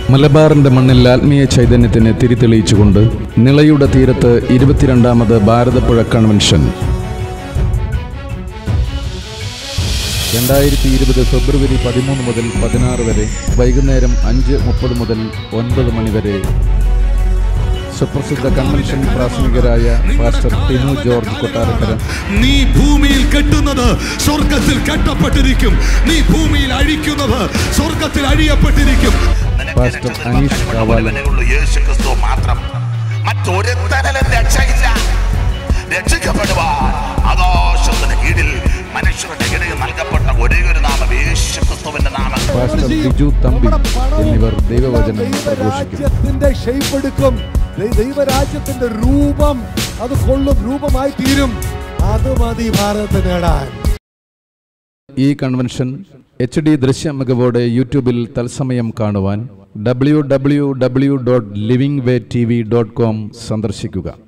മലബാറിന്റെ മണ്ണിൽ ആത്മീയ ചൈതന്യത്തിന് തിരിതെളിയിച്ചുകൊണ്ട് നിളയുടെ തീരത്ത് ഇരുപത്തിരണ്ടാമത് ഭാരതപ്പുഴ കൺവെൻഷൻ രണ്ടായിരത്തി ഇരുപത് ഫെബ്രുവരി പതിമൂന്ന് മുതൽ പതിനാറ് വരെ വൈകുന്നേരം അഞ്ച് മുപ്പത് മുതൽ ഒൻപത് മണി വരെ സുപ്രസിദ്ധ കൺവെൻഷൻ പ്രാസംഗികരായ പാസ്റ്റർ ടിനു ജോർജ് കൊട്ടാരക്കര നീ ഭൂമിയിൽ കെട്ടുന്നത് സ്വർഗത്തിൽ കെട്ടപ്പെട്ടിരിക്കും നീ ഭൂമിയിൽ അഴിക്കുന്നത് സ്വർഗത്തിൽ അഴിയപ്പെട്ടിരിക്കും പാസ്റ്റർ അനീഷ് കാവാലൻ യേശു ക്രിസ്തു മാത്രം മറ്റൊരുത്തനും രക്ഷയില്ല രക്ഷിക്കപ്പെടുവാൻ ആകാശത്തിന് കീഴിൽ മനുഷ്യരുടെ ഇടയിൽ നൽകപ്പെട്ട ഒരേ ഒരു നാമം യേശു ക്രിസ്തുവിന്റെ നാമം പാസ്റ്റർ ബിജു തമ്പി എന്നിവർ ദൈവവചനം പ്രഘോഷിക്കും ദൈവരാജ്യത്തിന്റെ ഷേപ്പ് എടുക്കും ദൈ- ദൈവരാജ്യത്തിന്റെ രൂപം അത് കൊള്ളും രൂപമായി തീരും അത് മതി ഭാരതത്തെ നേടാൻ ഈ കൺവെൻഷൻ എച്ച് ഡി ദൃശ്യ മികവോടെ യൂട്യൂബിൽ തത്സമയം കാണുവാൻ W W W dot living way T V dot com സന്ദർശിക്കുക